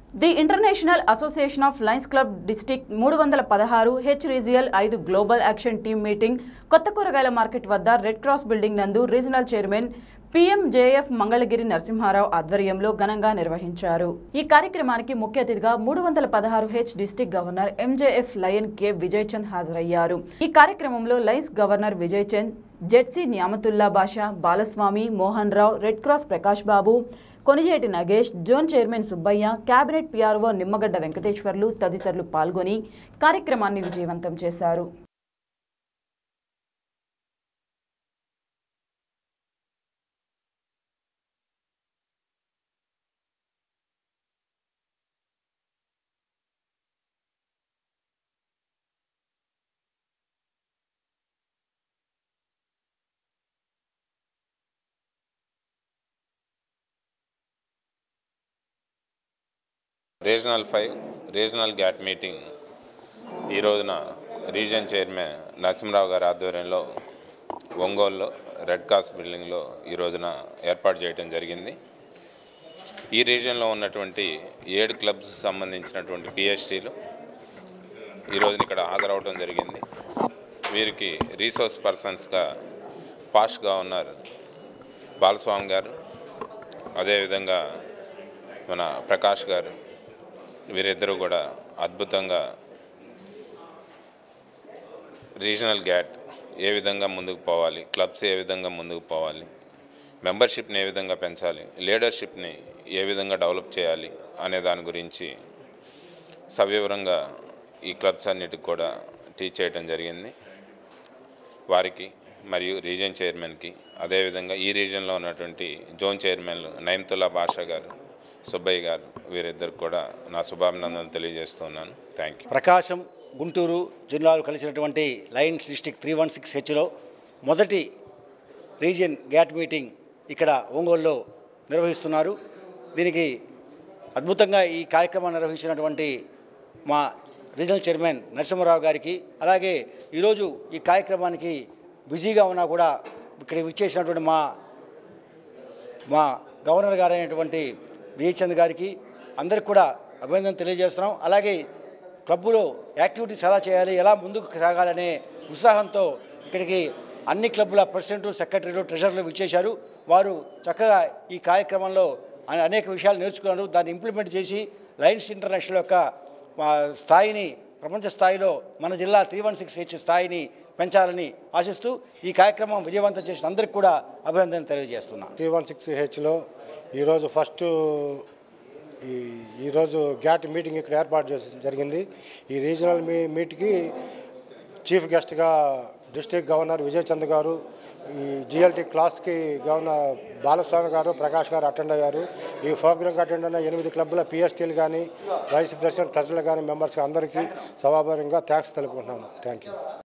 the International Association of Lions Club district మూడు వందల పదహారు హెచ్ రీజియల్ ఐదు గ్లోబల్ యాక్షన్ టీమ్ మీటింగ్ కొత్త కూరగాయల మార్కెట్ వద్ద రెడ్ క్రాస్ బిల్డింగ్ నందు regional chairman PMJF Mangalagiri Narasimharao ఆధ్వర్యంలో ఘనంగా నిర్వహించారు ఈ కార్యక్రమానికి ముఖ్య అతిథిగా మూడు వందల పదహారు H district governor MJF Lion K Vijay Chand హాజరయ్యారు ఈ కార్యక్రమంలో Lions governor Vijay Chand ZC Nyamatulla Basha Balaswamy Mohan Rao Red Cross Prakash Babu Konijeti Nagesh zone chairman Subbaiah cabinet PRO Nimmagadda Venkateswarlu తదితరులు పాల్గొని కార్యక్రమాన్ని విజయవంతం చేశారు regional five regional GAT meeting ఈ రోజున రీజన్ చైర్మన్ నరసింహరావు గారి ఆధ్వర్యంలో ఒంగోలులో రెడ్ క్రాస్ బిల్డింగ్లో ఈ రోజున ఏర్పాటు చేయడం జరిగింది ఈ రీజియన్లో ఉన్నటువంటి ఏడు క్లబ్స్ సంబంధించినటువంటి పిహెచ్టీలు ఈ రోజున ఇక్కడ హాజరవడం జరిగింది వీరికి రీసోర్స్ పర్సన్స్గా పాష్ గవర్నర్ బాలస్వామి గారు అదేవిధంగా మన ప్రకాష్ గారు వీరిద్దరూ కూడా అద్భుతంగా రీజనల్ గ్యాట్ ఏ విధంగా ముందుకు పోవాలి క్లబ్స్ ఏ విధంగా ముందుకు పోవాలి మెంబర్షిప్ని ఏ విధంగా పెంచాలి లీడర్షిప్ని ఏ విధంగా డెవలప్ చేయాలి అనే దాని గురించి సవివరంగా ఈ క్లబ్స్ అన్నిటికి కూడా టీచ్ చేయడం జరిగింది వారికి మరియు రీజన్ చైర్మన్కి అదేవిధంగా ఈ రీజన్లో ఉన్నటువంటి జోన్ చైర్మన్లు నైమ్తుల్లా బాషా గారు సుబ్బయ్య గారు వీరిద్దరికి కూడా నా శుభాభినందనలు తెలియజేస్తున్నాను థ్యాంక్ యూ ప్రకాశం గుంటూరు జిల్లాలు కలిసినటువంటి Lions district three one six హెచ్లో మొదటి రీజియన్ గ్యాట్ మీటింగ్ ఇక్కడ ఒంగోలులో నిర్వహిస్తున్నారు దీనికి అద్భుతంగా ఈ కార్యక్రమాన్ని నిర్వహించినటువంటి మా రీజనల్ చైర్మన్ నరసింహారావు గారికి అలాగే ఈరోజు ఈ కార్యక్రమానికి బిజీగా ఉన్నా కూడా ఇక్కడ విచ్చేసినటువంటి మా మా గవర్నర్ గారైనటువంటి విజయ్ చంద్ గారికి అందరికి కూడా అభినందన తెలియజేస్తున్నాం అలాగే క్లబ్బులో యాక్టివిటీస్ ఎలా చేయాలి ఎలా ముందుకు సాగాలనే ఉత్సాహంతో ఇక్కడికి అన్ని క్లబ్బుల ప్రెసిడెంట్ సెక్రటరీలు ట్రెజర్లు విచ్చేశారు వారు చక్కగా ఈ కార్యక్రమంలో అనే- అనేక విషయాలు నేర్చుకున్నారు దాన్ని ఇంప్లిమెంట్ చేసి లయన్స్ ఇంటర్నేషనల్ యొక్క ఆ, స్థాయిని ప్రపంచ స్థాయిలో మన జిల్లా త్రీ వన్ సిక్స్ హెచ్ స్థాయిని పెంచాలని ఆశిస్తూ ఈ కార్యక్రమం విజయవంతం చేసిన అందరికీ కూడా అభినందన తెలియజేస్తున్నాను త్రీ వన్ సిక్స్ హెచ్లో ఈరోజు ఫస్ట్ ఈ ఈరోజు గ్యాట్ మీటింగ్ ఇక్కడ ఏర్పాటు చేసి జరిగింది ఈ రీజనల్ మీ మీట్కి చీఫ్ గెస్ట్గా డిస్ట్రిక్ట్ గవర్నర్ విజయ్ చంద్ గారు ఈ జిఎల్టీ క్లాస్కి గవర్నర్ బాలస్వామి గారు ప్రకాష్ గారు అటెండ్ అయ్యారు ఈ ప్రోగ్రామ్కి అటెండ్ అయిన ఎనిమిది క్లబ్ల పిఎస్టీలు కానీ వైస్ ప్రెసిడెంట్ ట్రెజర్లు కానీ మెంబర్స్ అందరికీ సభాపరంగా థ్యాంక్స్ తెలుపుకుంటున్నాను థ్యాంక్ యూ